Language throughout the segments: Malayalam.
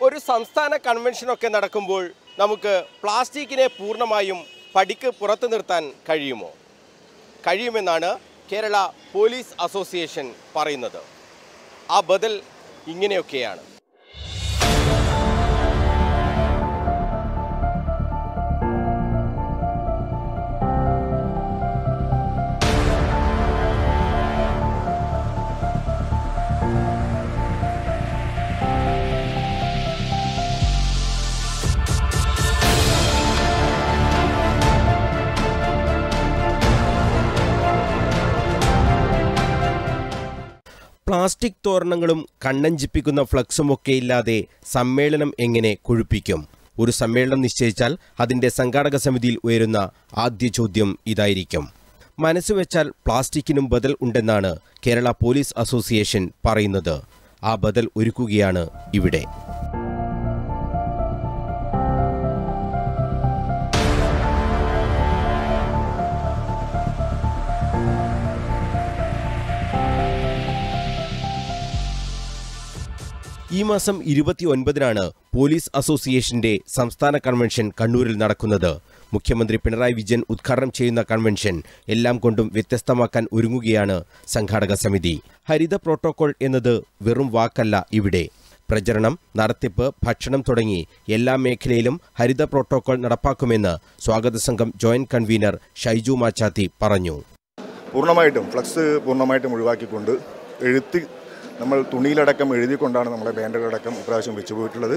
ഒരു സംസ്ഥാന കൺവെൻഷനൊക്കെ നടക്കുമ്പോൾ നമുക്ക് പ്ലാസ്റ്റിക്കിനെ പൂർണ്ണമായും പടിക്ക് പുറത്തു നിർത്താൻ കഴിയുമോ കഴിയുമെന്നാണ് കേരള പോലീസ് അസോസിയേഷൻ പറയുന്നത് ആ ബദൽ ഇങ്ങനെയൊക്കെയാണ് പ്ലാസ്റ്റിക് തോരണങ്ങളും കണ്ണഞ്ചിപ്പിക്കുന്ന ഫ്ലക്സുമൊക്കെ ഇല്ലാതെ സമ്മേളനം എങ്ങനെ കൊഴുപ്പിക്കും ഒരു സമ്മേളനം നിശ്ചയിച്ചാൽ അതിന്റെ സംഘാടക സമിതിയിൽ ഉയരുന്ന ആദ്യ ചോദ്യം ഇതായിരിക്കും മനസ്സുവെച്ചാൽ പ്ലാസ്റ്റിക്കിനും ബദൽ ഉണ്ടെന്നാണ് കേരള പോലീസ് അസോസിയേഷൻ പറയുന്നത് ആ ബദൽ ഒരുക്കുകയാണ് ഇവിടെ ഈ മാസം ഇരുപത്തി ഒൻപതിനാണ് പോലീസ് അസോസിയേഷന്റെ സംസ്ഥാന കൺവെൻഷൻ കണ്ണൂരിൽ നടക്കുന്നത് മുഖ്യമന്ത്രി പിണറായി വിജയൻ ഉദ്ഘാടനം ചെയ്യുന്ന കൺവെൻഷൻ എല്ലാം കൊണ്ടും വ്യത്യസ്തമാക്കാൻ ഒരുങ്ങുകയാണ് സംഘാടക സമിതി ഹരിത പ്രോട്ടോകോൾ എന്നത് വെറും വാക്കല്ല ഇവിടെ പ്രചരണം നടത്തിപ്പ് ഭക്ഷണം തുടങ്ങി എല്ലാ മേഖലയിലും ഹരിത പ്രോട്ടോകോൾ നടപ്പാക്കുമെന്ന് സ്വാഗത സംഘം ജോയിന്റ് കൺവീനർ ഷൈജു മാച്ചാത്തി പറഞ്ഞു പൂർണ്ണമായിട്ടും ഫ്ലക്സ് പൂർണ്ണമായിട്ടും ഒഴിവാക്കിക്കൊണ്ട് എഴുത്ത് നമ്മൾ തുണിയിലടക്കം എഴുതിക്കൊണ്ടാണ് നമ്മുടെ ബാൻഡുകളടക്കം ഇപ്രാവശ്യം വെച്ചു പോയിട്ടുള്ളത്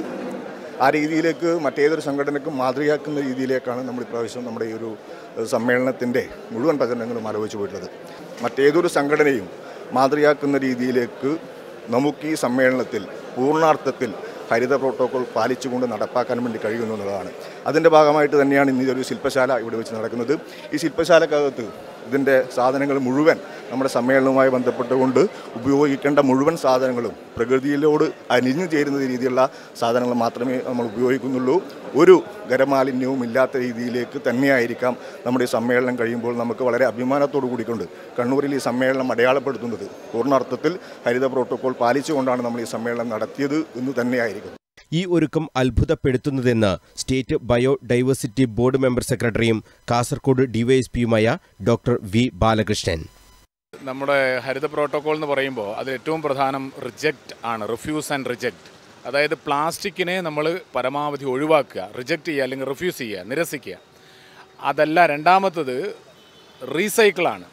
ആ രീതിയിലേക്ക് മറ്റേതൊരു സംഘടനയ്ക്കും മാതൃകയാക്കുന്ന രീതിയിലേക്കാണ് നമ്മൾ ഇപ്രാവശ്യം നമ്മുടെ ഈ ഒരു ഏഹ്, സമ്മേളനത്തിൻ്റെ മുഴുവൻ പ്രചരണങ്ങളും ആലോചിച്ചു പോയിട്ടുള്ളത് മറ്റേതൊരു സംഘടനയും മാതൃകയാക്കുന്ന രീതിയിലേക്ക് നമുക്ക് ഈ സമ്മേളനത്തിൽ പൂർണ്ണാർത്ഥത്തിൽ ഹരിത പ്രോട്ടോകോൾ പാലിച്ചുകൊണ്ട് നടപ്പാക്കാൻ വേണ്ടി കഴിയുന്നു എന്നുള്ളതാണ് അതിൻ്റെ ഭാഗമായിട്ട് തന്നെയാണ് ഇന്ന് ഇതൊരു ശില്പശാല ഇവിടെ വെച്ച് നടക്കുന്നത് ഈ ശില്പശാലക്കകത്ത് ഇതിൻ്റെ സാധനങ്ങൾ മുഴുവൻ നമ്മുടെ സമ്മേളനവുമായി ബന്ധപ്പെട്ടുകൊണ്ട് ഉപയോഗിക്കേണ്ട മുഴുവൻ സാധനങ്ങളും പ്രകൃതിയിലോട് അലിഞ്ഞു ചേരുന്ന രീതിയിലുള്ള സാധനങ്ങൾ മാത്രമേ നമ്മൾ ഉപയോഗിക്കുന്നുള്ളൂ ഒരു ഖരമാലിന്യവും ഇല്ലാത്ത രീതിയിലേക്ക് തന്നെയായിരിക്കാം നമ്മുടെ ഈ സമ്മേളനം കഴിയുമ്പോൾ നമുക്ക് വളരെ അഭിമാനത്തോടു കൂടിക്കൊണ്ട് കണ്ണൂരിൽ ഈ സമ്മേളനം അടയാളപ്പെടുത്തുന്നത് പൂർണ്ണാർത്ഥത്തിൽ ഹരിത പ്രോട്ടോകോൾ പാലിച്ചുകൊണ്ടാണ് നമ്മൾ ഈ സമ്മേളനം നടത്തിയത് എന്ന് തന്നെയായിരിക്കും ഈ ഒരുക്കം അത്ഭുതപ്പെടുത്തുന്നതെന്ന് state bio diversity board member സെക്രട്ടറിയും കാസർഗോഡ് ഡിവൈഎസ്പിയുമായ ഡോക്ടർ വി ബാലകൃഷ്ണൻ നമ്മുടെ ഹരിത പ്രോട്ടോകോൾ എന്ന് പറയുമ്പോൾ അതിൽ ഏറ്റവും പ്രധാനം റിജക്റ്റ് ആണ് റിഫ്യൂസ് ആൻഡ് റിജക്റ്റ് അതായത് പ്ലാസ്റ്റിക്കിനെ നമ്മൾ പരമാവധി ഒഴിവാക്കുക റിജക്റ്റ് ചെയ്യുക അല്ലെങ്കിൽ റിഫ്യൂസ് ചെയ്യുക നിരസിക്കുക അതല്ല രണ്ടാമത്തത് റീസൈക്കിളാണ്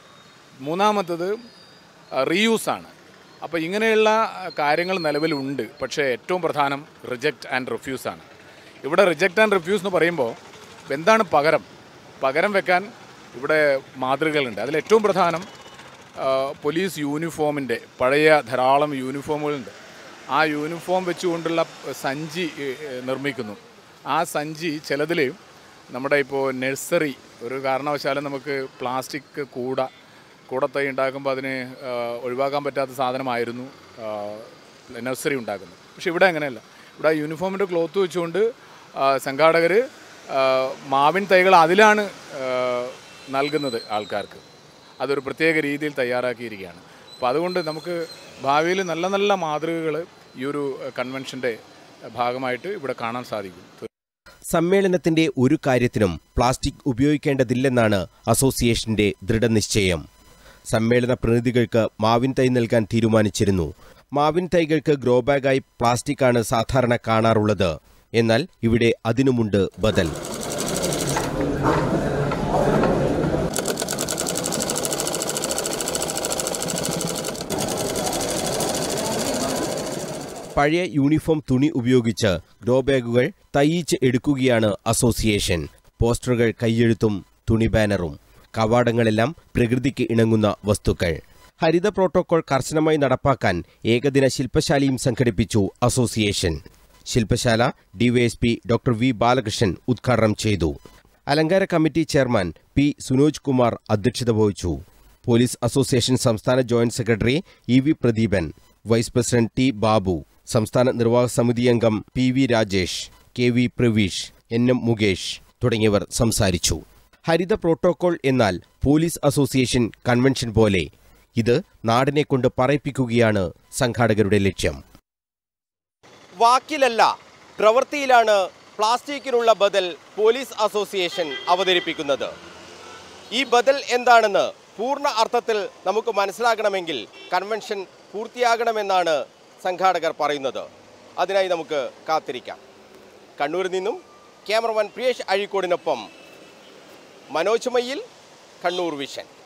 മൂന്നാമത്തത് റീയൂസ് ആണ് അപ്പോൾ ഇങ്ങനെയുള്ള കാര്യങ്ങൾ നിലവിലുണ്ട് പക്ഷേ ഏറ്റവും പ്രധാനം റിജക്റ്റ് ആൻഡ് റിഫ്യൂസ് ആണ് ഇവിടെ റിജക്റ്റ് ആൻഡ് റിഫ്യൂസ് എന്ന് പറയുമ്പോൾ എന്താണ് പകരം പകരം വെക്കാൻ ഇവിടെ മാതൃകകളുണ്ട് അതിൽ ഏറ്റവും പ്രധാനം ആ, പോലീസ് യൂണിഫോമിൻ്റെ പഴയ ധാരാളം യൂണിഫോമുകളുണ്ട് ആ യൂണിഫോം വെച്ചുകൊണ്ടുള്ള സഞ്ചി ഏ, ഏ, നിർമ്മിക്കുന്നു ആ സഞ്ചി ചിലതിൽ നമ്മുടെ ഇപ്പോൾ നഴ്സറി ഒരു കാരണവശാലും നമുക്ക് പ്ലാസ്റ്റിക് കൂട കൂടത്തൈ ഉണ്ടാക്കുമ്പോൾ അതിന് ആ, ഒഴിവാക്കാൻ പറ്റാത്ത സാധനമായിരുന്നു നഴ്സറി ഉണ്ടാക്കുന്നത് പക്ഷെ ഇവിടെ അങ്ങനെയല്ല ഇവിടെ യൂണിഫോമിൻ്റെ ക്ലോത്ത് വെച്ചുകൊണ്ട് സംഘാടകർ മാവിൻ തൈകൾ അതിലാണ് ആ, നൽകുന്നത് ആൾക്കാർക്ക് അതൊരു പ്രത്യേക രീതിയിൽ തയ്യാറാക്കിയിരിക്കുകയാണ് അപ്പോൾ അതുകൊണ്ട് നമുക്ക് ഭാവിയിൽ നല്ല നല്ല മാതൃകകൾ ഈ ഒരു കൺവെൻഷൻ്റെ ഭാഗമായിട്ട് ഇവിടെ കാണാൻ സാധിക്കും സമ്മേളനത്തിന്റെ ഒരു കാര്യത്തിനും പ്ലാസ്റ്റിക് ഉപയോഗിക്കേണ്ടതില്ലെന്നാണ് അസോസിയേഷന്റെ ദൃഢനിശ്ചയം സമ്മേളന പ്രതിനിധികൾക്ക് മാവിൻ തൈ നൽകാൻ തീരുമാനിച്ചിരുന്നു മാവിൻ തൈകൾക്ക് ഗ്രോ ബാഗായി പ്ലാസ്റ്റിക്കാണ് സാധാരണ കാണാറുള്ളത് എന്നാൽ ഇവിടെ അതിനുമുണ്ട് ബദൽ പഴയ യൂണിഫോം തുണി ഉപയോഗിച്ച് ഗ്രോ ബാഗുകൾ തയ്യിച്ച് എടുക്കുകയാണ് അസോസിയേഷൻ പോസ്റ്ററുകൾ കൈയെഴുത്തും തുണി ബാനറും കവാടങ്ങളെല്ലാം പ്രകൃതിക്ക് ഇണങ്ങുന്ന വസ്തുക്കൾ ഹരിത പ്രോട്ടോകോൾ കർശനമായി നടപ്പാക്കാൻ ഏകദിന ശില്പശാലയും സംഘടിപ്പിച്ചു അസോസിയേഷൻ ശില്പശാല ഡിവൈഎസ്പി ഡോക്ടർ വി ബാലകൃഷ്ണൻ ഉദ്ഘാടനം ചെയ്തു അലങ്കാര committee chairman P Sunoj Kumar അധ്യക്ഷത വഹിച്ചു പോലീസ് അസോസിയേഷൻ സംസ്ഥാന joint secretary E V Pradeepan vice president T Babu സംസ്ഥാന നിർവാഹക സമിതി അംഗം P V Rajesh K V Praveesh N M Mukesh തുടങ്ങിയവർ സംസാരിച്ചു ഹരിത പ്രോട്ടോകോൾ എന്നാൽ പോലീസ് അസോസിയേഷൻ കൺവെൻഷൻ പോലെ ഇത് നാടിനെ കൊണ്ട് പറയിപ്പിക്കുകയാണ് സംഘാടകരുടെ ലക്ഷ്യം വാക്കിലല്ല പ്രവൃത്തിയിലാണ് പ്ലാസ്റ്റിക്കിനുള്ള ബദൽ പോലീസ് അസോസിയേഷൻ അവതരിപ്പിക്കുന്നത് ഈ ബദൽ എന്താണെന്ന് പൂർണ്ണ അർത്ഥത്തിൽ നമുക്ക് മനസ്സിലാക്കണമെങ്കിൽ കൺവെൻഷൻ പൂർത്തിയാകണമെന്നാണ് സംഘാടകർ പറയുന്നത് അതിനായി നമുക്ക് കാത്തിരിക്കാം കണ്ണൂരിൽ നിന്നും ക്യാമറമാൻ പ്രിയേഷ് അഴീക്കോടിനൊപ്പം മനോജ് മയ്യിൽ കണ്ണൂർ വിഷൻ